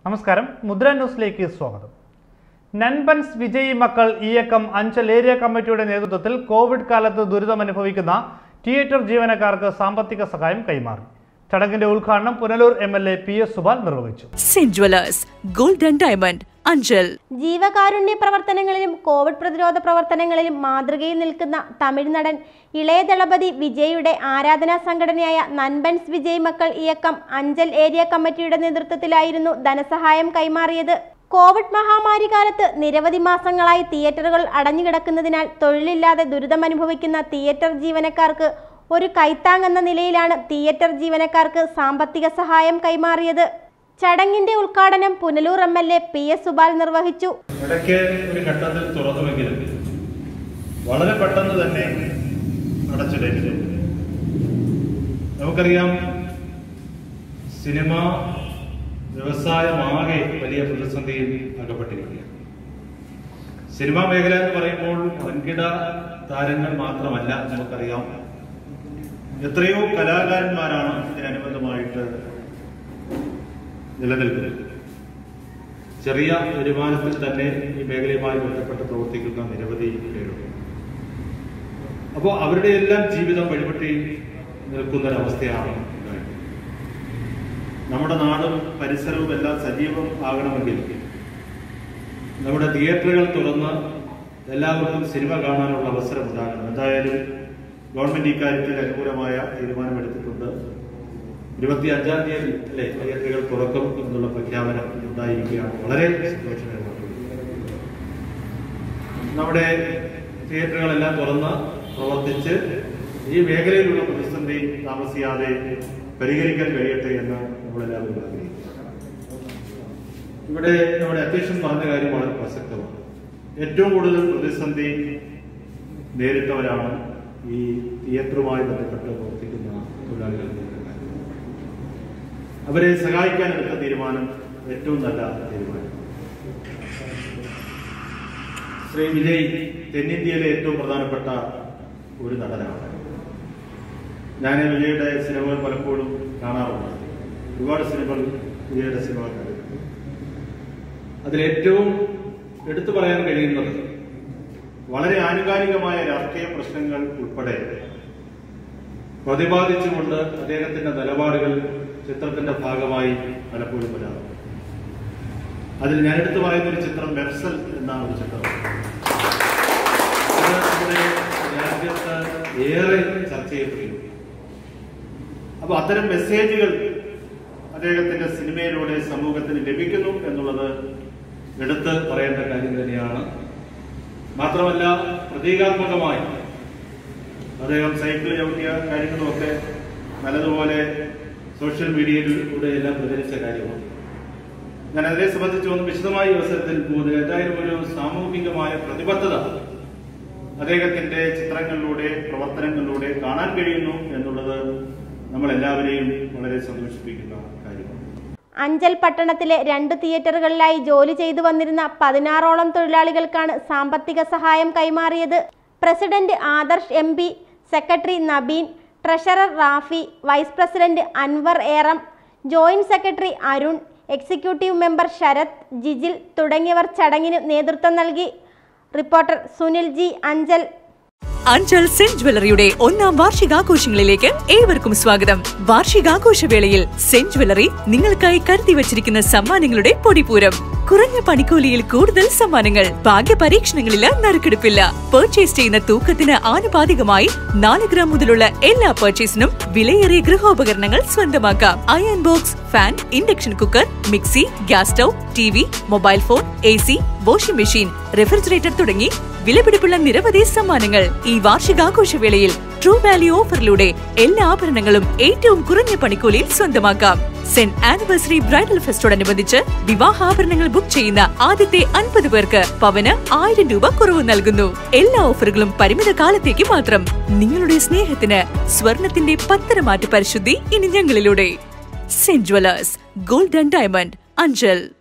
നമസ്കാരം മുദ്ര ന്യൂസിലേക്ക് സ്വാഗതം നൻപൻസ് വിജയി മക്കൾ ഇയക്കം അഞ്ചൽ ഏരിയ കമ്മിറ്റിയുടെ നേതൃത്വത്തിൽ കോവിഡ് കാലത്ത് ദുരിതമനുഭവിക്കുന്ന തിയേറ്റർ ജീവനക്കാർക്ക് സാമ്പത്തിക സഹായം കൈമാറി ചടങ്ങിന്റെ ഉദ്ഘാടനം Punalur M L A P S Subal നിർവഹിച്ചു Saint jewellers golden diamond Anchal ജീവകാരുണ്യ പ്രവർത്തനങ്ങളിലും കോവിഡ് പ്രതിരോധ പ്രവർത്തനങ്ങളിലും മാതൃകയിൽ നിൽക്കുന്ന തമിഴ് നടൻ ഇളയ ദളപതി വിജയുടെ ആരാധനാ സംഘടനയായ നൻപൻസ് വിജയ് മക്കൾ ഇയക്കം അഞ്ചൽ ഏരിയ കമ്മിറ്റിയുടെ നേതൃത്വത്തിലായിരുന്നു ധനസഹായം കൈമാറിയത് കോവിഡ് മഹാമാരി കാലത്ത് നിരവധി മാസങ്ങളായി തിയേറ്ററുകൾ അടഞ്ഞുകിടക്കുന്നതിനാൽ തൊഴിലില്ലാതെ ദുരിതമനുഭവിക്കുന്ന തിയേറ്റർ ജീവനക്കാർക്ക് ഒരു കൈത്താങ്ങെന്ന നിലയിലാണ് തിയേറ്റർ ജീവനക്കാർക്ക് സാമ്പത്തിക സഹായം കൈമാറിയത് ചടങ്ങിന്റെ ഉദ്ഘാടനം Punalur M L A P S Subal നിർവഹിച്ചു ഇടയ്ക്ക് ഒരു ഘട്ടത്തിൽ തുറന്നുവെങ്കിലും വളരെ പെട്ടെന്ന് തന്നെ അടച്ചിടേണ്ടി നമുക്കറിയാം സിനിമ വ്യവസായമാകെ വലിയ പ്രതിസന്ധിയിൽ അകപ്പെട്ടിരിക്കുകയാണ് സിനിമാ മേഖല എന്ന് പറയുമ്പോൾ വൻകിട താരങ്ങൾ മാത്രമല്ല നമുക്കറിയാം എത്രയോ കലാകാരന്മാരാണ് ഇതിനനുബന്ധമായിട്ട് നിലനിൽക്കുന്നത് ചെറിയ വരുമാനത്തിൽ തന്നെ ഈ മേഖലയുമായി ബന്ധപ്പെട്ട് പ്രവർത്തിക്കുന്ന നിരവധി പേരുണ്ട് അപ്പോൾ അവരുടെ എല്ലാം ജീവിതം വഴിപെട്ടി നിൽക്കുന്നൊരവസ്ഥയാണ് ഉണ്ടായത്. നമ്മുടെ നാടും പരിസരവും എല്ലാം സജീവം ആകണമെങ്കിൽ നമ്മുടെ തിയേറ്ററുകൾ തുറന്ന് എല്ലാവർക്കും സിനിമ കാണാനുള്ള അവസരം ഉണ്ടാകണം എന്തായാലും ഗവൺമെന്റ് ഇക്കാര്യത്തിൽ അനുകൂലമായ തീരുമാനമെടുത്തിട്ടുണ്ട് ഇരുപത്തി അഞ്ചാം തീയതി അല്ലെ തിയേറ്ററുകൾ തുറക്കും എന്നുള്ള പ്രഖ്യാപനം ഉണ്ടായിരിക്കുകയാണ് വളരെ സന്തോഷകരമാണ് നമ്മുടെ തിയേറ്ററുകളെല്ലാം തുറന്ന് പ്രവർത്തിച്ച് ഈ മേഖലയിലുള്ള പ്രതിസന്ധി താമസിയാതെ പരിഹരിക്കാൻ കഴിയട്ടെ എന്ന് നമ്മളെല്ലാവരും ആഗ്രഹിക്കുന്നു ഇവിടെ നമ്മുടെ അധ്യക്ഷൻ പറഞ്ഞ കാര്യം വളരെ പ്രസക്തമാണ് ഏറ്റവും കൂടുതൽ പ്രതിസന്ധി നേരിട്ടവരാണ് ഈ തിയേറ്ററുമായി ബന്ധപ്പെട്ട് പ്രവർത്തിക്കുന്ന തൊഴിലാളികൾ അവരെ സഹായിക്കാൻ എടുത്ത തീരുമാനം ഏറ്റവും നല്ല തീരുമാനം ശ്രീ വിജയ് തെന്നിന്ത്യയിലെ ഏറ്റവും പ്രധാനപ്പെട്ട ഒരു നടനാണ് ഞാൻ വിജയുടെ സിനിമകൾ പലപ്പോഴും കാണാറുണ്ട് ഒരുപാട് സിനിമകൾ വിജയുടെ സിനിമകൾ കണ്ടിട്ടുണ്ട് അതിലേറ്റവും എടുത്തു പറയാൻ കഴിയുന്നത് വളരെ ആനുകാലികമായ രാഷ്ട്രീയ പ്രശ്നങ്ങൾ ഉൾപ്പെടെ പ്രതിപാദിച്ചുകൊണ്ട് അദ്ദേഹത്തിന്റെ നിലപാടുകൾ ചിത്രത്തിന്റെ ഭാഗമായി പലപ്പോഴും വരാറുണ്ട് അതിൽ ഞാൻ എടുത്തു പറയുന്ന ഒരു ചിത്രം മെർസൽ എന്ന ഒരു ചിത്രം ഇത് നമ്മുടെ രാജ്യത്ത് ഏറെ ചർച്ച ചെയ്യപ്പെടുന്നു അപ്പൊ അത്തരം മെസ്സേജുകൾ അദ്ദേഹത്തിന്റെ സിനിമയിലൂടെ സമൂഹത്തിന് ലഭിക്കുന്നു എന്നുള്ളത് എടുത്ത് പറയേണ്ട കാര്യം തന്നെയാണ് മാത്രമല്ല പ്രതീകാത്മകമായി അദ്ദേഹം സൈക്കിൾ ചവിട്ടിയ കാര്യങ്ങളുമൊക്കെ നല്ലതുപോലെ സോഷ്യൽ മീഡിയയിലൂടെ എല്ലാം പ്രചരിച്ച കാര്യമാണ് ഞാൻ അതിനെ സംബന്ധിച്ച് ഒന്ന് വിശദമായ അവസരത്തിൽ പോകുന്നത് എന്തായാലും ഒരു സാമൂഹികമായ പ്രതിബദ്ധത അദ്ദേഹത്തിന്റെ ചിത്രങ്ങളിലൂടെ പ്രവർത്തനങ്ങളിലൂടെ കാണാൻ കഴിയുന്നു എന്നുള്ളത് നമ്മളെല്ലാവരെയും വളരെ സന്തോഷിപ്പിക്കുന്ന കാര്യമാണ് അഞ്ചൽ പട്ടണത്തിലെ രണ്ട് തിയേറ്ററുകളിലായി ജോലി ചെയ്തു വന്നിരുന്ന പതിനാറോളം തൊഴിലാളികൾക്കാണ് സാമ്പത്തിക സഹായം കൈമാറിയത് president Adarsh M P secretary Nabeen treasurer Rafi vice president Anwar Eram joint secretary Arun executive member Sarath Jijil തുടങ്ങിയവർ ചടങ്ങിന് നേതൃത്വം നൽകി reporter Sunil G Anchal Anchal Saint ജ്വല്ലറിയുടെ ഒന്നാം വാർഷികാഘോഷങ്ങളിലേക്ക് ഏവർക്കും സ്വാഗതം വാർഷികാഘോഷവേളയിൽ സെന്റ് ജ്വല്ലറി നിങ്ങൾക്കായി കരുതി വച്ചിരിക്കുന്ന സമ്മാനങ്ങളുടെ പൊടിപൂരം കുറഞ്ഞ പണിക്കൂലിയിൽ കൂടുതൽ സമ്മാനങ്ങൾ ഭാഗ്യ പരീക്ഷണങ്ങളില് നറുക്കെടുപ്പില്ല പർച്ചേസ് ചെയ്യുന്ന തൂക്കത്തിന് ആനുപാതികമായി നാല് ഗ്രാം മുതലുള്ള എല്ലാ പർച്ചേസിനും വിലയേറിയ ഗൃഹോപകരണങ്ങൾ സ്വന്തമാക്കാം iron box fan induction cooker mixie gas stove T V mobile phone A C washing machine refrigerator തുടങ്ങി വിലപിടിപ്പുള്ള നിരവധി സമ്മാനങ്ങൾ ഈ വാർഷികാഘോഷവേളയിൽ ട്രൂ വാല്യൂ ഓഫറിലൂടെ എല്ലാ ആഭരണങ്ങളും ഏറ്റവും കുറഞ്ഞ പണിക്കൂലിയിൽ സ്വന്തമാക്കാം സെന്റ് ആനിവേഴ്സറി ബ്രൈഡൽ ഫെസ്റ്റോടനുബന്ധിച്ച് വിവാഹാഭരണങ്ങൾ ബുക്ക് ചെയ്യുന്ന ആദ്യത്തെ അൻപത് പേർക്ക് പവന് ആയിരം രൂപ കുറവ് നൽകുന്നു എല്ലാ ഓഫറുകളും പരിമിത കാലത്തേക്ക് മാത്രം നിങ്ങളുടെ സ്നേഹത്തിന് സ്വർണത്തിന്റെ പത്തരമാറ്റ് പരിശുദ്ധി ഇനി ഞങ്ങളിലൂടെ Saint jewellers golden diamond Anchal